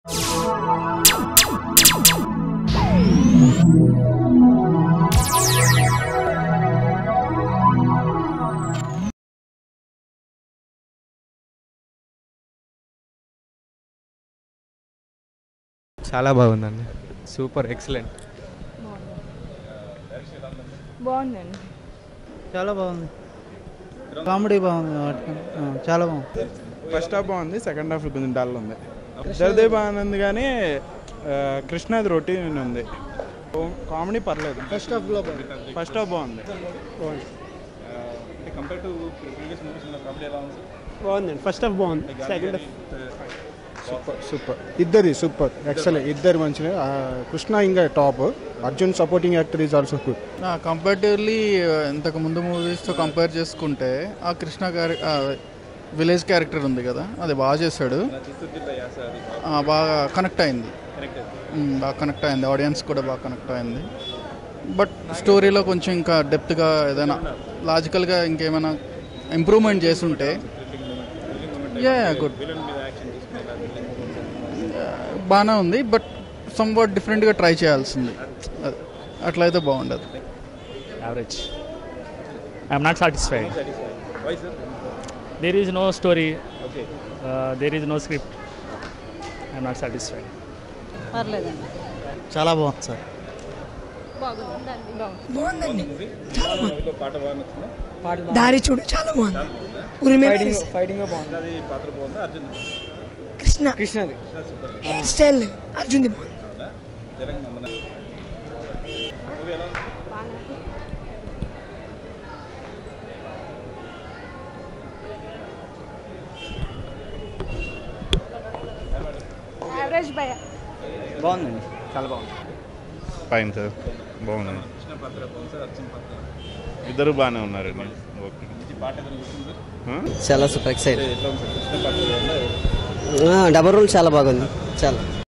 చాలా బాగుందండి super excellent బాగుందండి చాలా బాగుంది కామెడీ బాగుంది వాటికి ఆ, చాలా బాగుంది ఫస్ట్ హాఫ్ బాగుంది సెకండ్ హాఫ్ కొంచెం డల్ ఉంది ఇద్దరిదే బాగానే ఉంది కానీ ఆ, కృష్ణది రొటీన్ ఉంది కామెడీ పర్లేదు ఫస్ట్ హాఫ్లో ఫస్ట్ హాఫ్ బాగుంది బాగుందండి ఫస్ట్ హాఫ్ బాగుంది సెకండ్ హాఫ్ సూపర్ సూపర్ ఇద్దరి సూపర్ ఎక్సలెంట్ ఇద్దరు మంచిగా ఆ, కృష్ణ ఇంకా top Arjun supporting actor is also good comparatively ఇంతకు ముందు మూవీస్తో కంపేర్ చేసుకుంటే ఆ కృష్ణ క్యారె విలేజ్ క్యారెక్టర్ ఉంది కదా అది బాగా చేశాడు ఆ, బాగా కనెక్ట్ అయింది ఉమ్, బాగా కనెక్ట్ అయింది ఆడియన్స్ కూడా బాగా కనెక్ట్ అయింది బట్ స్టోరీలో కొంచెం ఇంకా డెప్త్గా ఏదైనా లాజికల్గా ఇంకేమైనా ఇంప్రూవ్మెంట్ చేసుంటే యా గుడ్ బాగానే ఉంది బట్ సమ్ వాట్ డిఫరెంట్గా ట్రై చేయాల్సింది అది అట్లయితే బాగుండదు average. I'm not satisfied. There is no story. Uh, there is no script. I'm not satisfied. పర్లేదండి చాలా బాగుంది సార్ బాగుందండి చాలా బాగుంది దారి చూడు చాలా బాగుంది ఉరిమే ఫైటింగ్ బాగుంది కృష్ణ కృష్ణది హెయిర్ స్టైల్ అర్జున్ది బాగుంది యావరేజ్ భయ బాగుందండి చాలా బాగుంది ఫైన్ సార్ బాగుంది ఇద్దరు బాగానే ఉన్నారు ఓకే చాలా సూపర్ ఎక్సైట్ డబల్ రోల్ చాలా బాగుంది చాలా